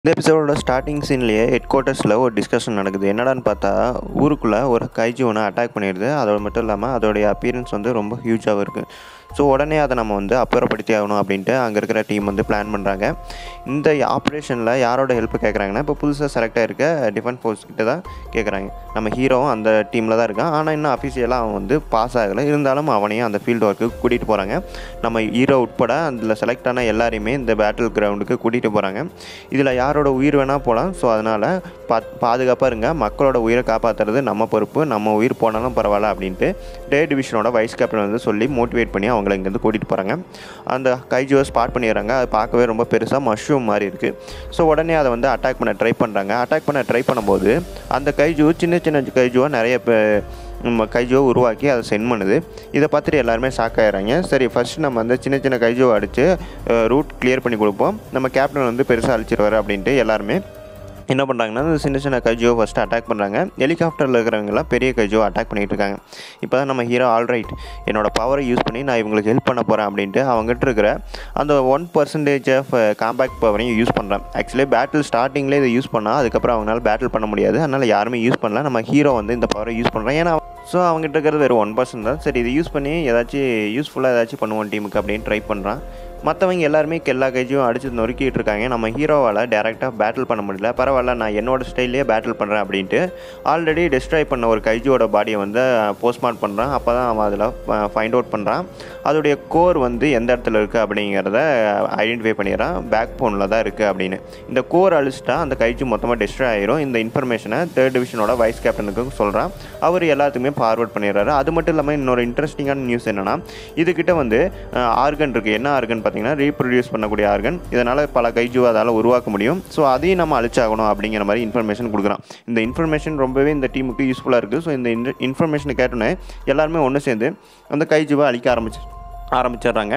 இந்த எபிசோடோட starting சீன்லேயே head குவார்ட்டர்ஸில் ஒரு டிஸ்கஷன் நடக்குது என்னடான்னு பார்த்தா ஊருக்குள்ளே ஒரு கைஜி ஒன்று அட்டாக் பண்ணிடுது அதோட மட்டும் இல்லாமல் அதோடைய அப்பியரன்ஸ் வந்து ரொம்ப ஹியூஜாகவும் இருக்குது ஸோ உடனே அதை நம்ம வந்து அப்புறப்படுத்தி ஆகணும் அப்படின்ட்டு அங்கே இருக்கிற டீம் வந்து பிளான் பண்ணுறாங்க இந்த ஆப்ரேஷனில் யாரோட ஹெல்ப் கேட்குறாங்கன்னா இப்போ புதுசாக செலக்ட் ஆகிருக்க டிஃபென்ஸ் ஃபோர்ஸ் கிட்ட தான் கேட்குறாங்க நம்ம ஹீரோவும் அந்த டீமில் தான் இருக்கான் ஆனால் இன்னும் அஃபிஷியலாக அவன் வந்து பாஸ் ஆகலை இருந்தாலும் அவனையும் அந்த ஃபீல்டு ஒர்க்கு கூட்டிகிட்டு போகிறாங்க நம்ம ஹீரோ உட்பட அதில் செலக்ட் ஆன எல்லாரையுமே இந்த பேட்டில் கிரவுண்டுக்கு கூட்டிகிட்டு போகிறாங்க இதில் யாரோட உயிர் வேணால் போகலாம் ஸோ அதனால் பா பாதுகாப்பாக இருங்க மக்களோட உயிரை காப்பாற்றுறது நம்ம பொறுப்பு நம்ம உயிர் போனாலும் பரவாயில்ல அப்படின்ட்டு டே டிவிஷனோட வைஸ் கேப்டன் வந்து சொல்லி மோட்டிவேட் பண்ணி அவங்கள இங்கேருந்து கூட்டிகிட்டு போகிறாங்க அந்த கைஜுவை ஸ்பாட் பண்ணிடுறாங்க அது பார்க்கவே ரொம்ப பெருசாக மஷ்ரூம் மாதிரி இருக்குது ஸோ உடனே அதை வந்து அட்டாக் பண்ண ட்ரை பண்ணுறாங்க அட்டாக் பண்ண ட்ரை பண்ணும்போது அந்த கைஜு சின்ன சின்ன கைஜுவை நிறைய பே நம்ம கைஜுவை உருவாக்கி அதை சென்ட் பண்ணுது இதை பார்த்துட்டு எல்லாருமே ஷாக் ஆயிடுறாங்க சரி ஃபஸ்ட்டு நம்ம வந்து சின்ன சின்ன கைஜுவை அடித்து ரூட் கிளியர் பண்ணி கொடுப்போம் நம்ம கேப்டன் வந்து பெருசாக அழிச்சிருவாரு அப்படின்ட்டு எல்லாருமே என்ன பண்ணுறாங்கன்னா இந்த சின்ன சின்ன கைஜுவை ஃபஸ்ட்டு அட்டாக் பண்ணுறாங்க ஹெலிகாப்டரில் இருக்கிறவங்கலாம் பெரிய கைஜுவை அட்டாக் பண்ணிகிட்டு இருக்காங்க இப்போ தான் நம்ம ஹீரோ ஆல்ரைட் என்னோடய பவரை யூஸ் பண்ணி நான் இவங்களுக்கு ஹெல்ப் பண்ண போகிறேன் அப்படின்ட்டு அவங்ககிட்ட இருக்கிற அந்த ஒன் பர்சன்டேஜ் ஆஃப் காம்பேக்ட் பவரையும் யூஸ் பண்ணுறேன் ஆக்சுவலி பேட்டில் ஸ்டார்டிங்லேயே இதை யூஸ் பண்ணால் அதுக்கப்புறம் அவங்களால பேட்டில் பண்ண முடியாது அதனால் யாருமே யூஸ் பண்ணல நம்ம ஹீரோ வந்து இந்த பவரை யூஸ் பண்ணுறோம் ஏன்னா ஸோ அவங்ககிட்ட இருக்கிறது வெறும் ஒன் பர்சன்ட் தான் சரி இதை யூஸ் பண்ணி ஏதாச்சும் யூஸ்ஃபுல்லாக ஏதாச்சும் பண்ணுவோம் டீமுக்கு அப்படின்னு ட்ரை பண்ணுறான் மற்றவங்க எல்லாருமே எல்லா கைஜும் அடிச்சு நொறுக்கிட்டு இருக்காங்க நம்ம ஹீரோவால் டேரெக்டாக பேட்டில் பண்ண முடியல பரவாயில்ல நான் என்னோட ஸ்டைல்லே பேட்டில் பண்ணுறேன் அப்படின்ட்டு ஆல்ரெடி டிஸ்ட்ராய் பண்ண ஒரு கைஜுவோட பாடியை வந்து போஸ்ட்மார்ட் பண்ணுறான் அப்போ தான் அவன் அதில் ஃபைண்ட் அவுட் பண்ணுறான் அதோடைய கோர் வந்து எந்த இடத்துல இருக்குது அப்படிங்கிறத ஐடென்டிஃபை பண்ணிடுறான் பேக் போனில் தான் இருக்குது அப்படின்னு இந்த கோர் அழிச்சிட்டா அந்த கைஜு மொத்தமாக டிஸ்ட்ராய் ஆயிரும் இந்த இன்ஃபர்மேஷனை தேர்ட் டிவிஷனோட வைஸ் கேப்டனுக்கு சொல்கிறான் அவர் எல்லாத்துக்குமே ஃபார்வர்ட் பண்ணிடுறாரு அது மட்டும் இல்லாமல் இன்னொரு இன்ட்ரெஸ்டிங்கான நியூஸ் என்னென்னா இதுக்கிட்ட வந்து ஆர்கன் இருக்குது என்ன ஆர்கன் பார்த்தீங்கன்னா ரீப்ரொடியூஸ் பண்ணக்கூடிய ஆர்கன் இதனால் பல கைஜு அதால் உருவாக்க முடியும் ஸோ அதையும் நம்ம அழிச்சாகணும் அப்படிங்கிற மாதிரி இன்ஃபர்மேஷன் கொடுக்குறான் இந்த இன்ஃபர்மேஷன் ரொம்பவே இந்த டீமுக்கு யூஸ்ஃபுல்லாக இருக்குது ஸோ இந்த இன்ஃபர்மேஷனை கேட்டோன்னே எல்லாருமே ஒன்று சேர்ந்து அந்த கைஜுவை அழிக்க ஆரம்பிச்சு ஆரம்பிச்சிடுறாங்க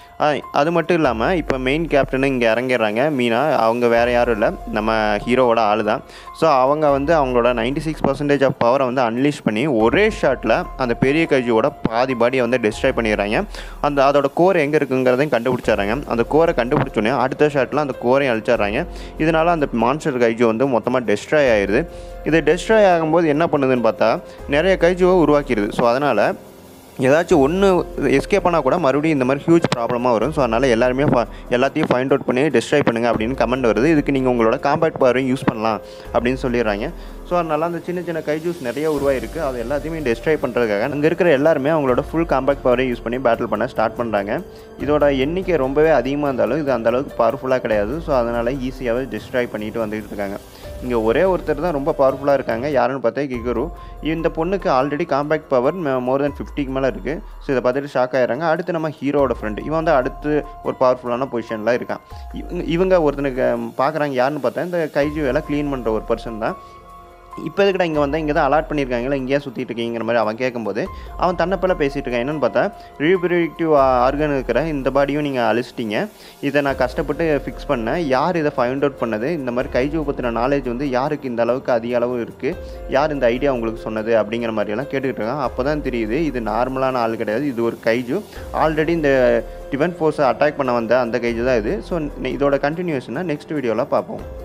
அது மட்டும் இல்லாமல் இப்போ மெயின் கேப்டனு இங்கே இறங்கிடுறாங்க மீனா அவங்க வேறு யாரும் இல்லை நம்ம ஹீரோவோட ஆள் தான் ஸோ அவங்க வந்து அவங்களோட நைன்டி சிக்ஸ் பர்சன்டேஜ் ஆஃப் பவரை வந்து அன்லீஷ் பண்ணி ஒரே ஷாட்டில் அந்த பெரிய கைஜியோட பாதி பாடியை வந்து டிஸ்ட்ராய் பண்ணிடுறாங்க அந்த அதோட கோர் எங்கே இருக்குங்கிறதையும் கண்டுபிடிச்சிடுறாங்க அந்த கோரை கண்டுபிடிச்சோன்னே அடுத்த ஷாட்டில் அந்த கோரையும் அழிச்சிடுறாங்க இதனால் அந்த மான்ஸ்டர் கைஜு வந்து மொத்தமாக டெஸ்ட்ராய் ஆயிடுது இது டெஸ்ட்ராய் ஆகும்போது என்ன பண்ணுதுன்னு பார்த்தா நிறைய கைஜுவை உருவாக்கிடுது ஸோ அதனால் ஏதாச்சும் ஒன்று எஸ்கேப் பண்ணால் கூட மறுபடியும் இந்த மாதிரி ஹியூஜ் ப்ராப்ளமாக வரும் ஸோ அதனால் எல்லாருமே எல்லாத்தையும் ஃபைண்ட் அவுட் பண்ணி டிஸ்ட்ராய் பண்ணுங்கள் அப்படின்னு கமெண்ட் வருது இதுக்கு நீங்கள் உங்களோட காம்பேக்ட் பவரையும் யூஸ் பண்ணலாம் அப்படின்னு சொல்லிடுறாங்க ஸோ அதனால் அந்த சின்ன சின்ன கைஜூஸ் நிறைய உருவாயிருக்கு அது எல்லாத்தையுமே டிஸ்ட்ராய் பண்ணுறதுக்காக அங்கே இருக்கிற எல்லாருமே அவங்களோட ஃபுல் காம்பேக்ட் பவரை யூஸ் பண்ணி பேட்டில் பண்ண ஸ்டார்ட் பண்ணுறாங்க இதோட எண்ணிக்கை ரொம்பவே அதிகமாக இருந்தாலும் இது அந்த அளவுக்கு பவர்ஃபுல்லாக கிடையாது ஸோ அதனால் ஈஸியாகவே டிஸ்ட்ராய் பண்ணிட்டு வந்துகிட்டு இருக்காங்க இங்கே ஒரே ஒருத்தர் தான் ரொம்ப பவர்ஃபுல்லாக இருக்காங்க யாருன்னு பார்த்தா கிகுரு இந்த பொண்ணுக்கு already combat power more than ஃபிஃப்டிக்கு மேலே இருக்குது ஸோ இதை பார்த்துட்டு ஷாக் ஆகிறாங்க அடுத்து நம்ம ஹீரோட ஃப்ரெண்டு இவன் வந்து அடுத்து ஒரு பவர்ஃபுல்லான பொசிஷனில் இருக்கான் இவங்க ஒருத்தனுக்கு பார்க்குறாங்க யாருன்னு பார்த்தா இந்த கைஜு எல்லாம் க்ளீன் பண்ணுற ஒரு பர்சன் தான் இப்போ எதுக்கடா இங்கே வந்தால் இங்கே தான் அலாட் பண்ணியிருக்காங்களா இங்கேயே சுற்றிட்டு இருக்கீங்கிற மாதிரி அவன் கேட்கும்போது அவன் தன்னப்பில் பேசிகிட்டு இருக்கான் என்னென்னு பார்த்தா ரீப்ரொடக்டிவ் ஆர்கன் இருக்கிற இந்த பாடியும் நீங்கள் அழிச்சிட்டிங்க இதை நான் கஷ்டப்பட்டு ஃபிக்ஸ் பண்ணேன் யார் இதை ஃபைண்ட் அவுட் பண்ணது இந்த மாதிரி கைஜுவை பற்றின நாலேஜ் வந்து யாருக்கு இந்த அளவுக்கு அதிக அளவு இருக்குது யார் இந்த ஐடியா உங்களுக்கு சொன்னது அப்படிங்கிற மாதிரியெல்லாம் கேட்டுக்கிட்டு இருக்கான் அப்போ தான் தெரியுது இது நார்மலான ஆள் கிடையாது இது ஒரு கைஜு ஆல்ரெடி இந்த டிஃபென்ஸ் ஃபோர்ஸை அட்டாக் பண்ண வந்த அந்த கைஜு தான் இது ஸோ இதோட கண்டினியூஷனை நெக்ஸ்ட் வீடியோவில் பார்ப்போம்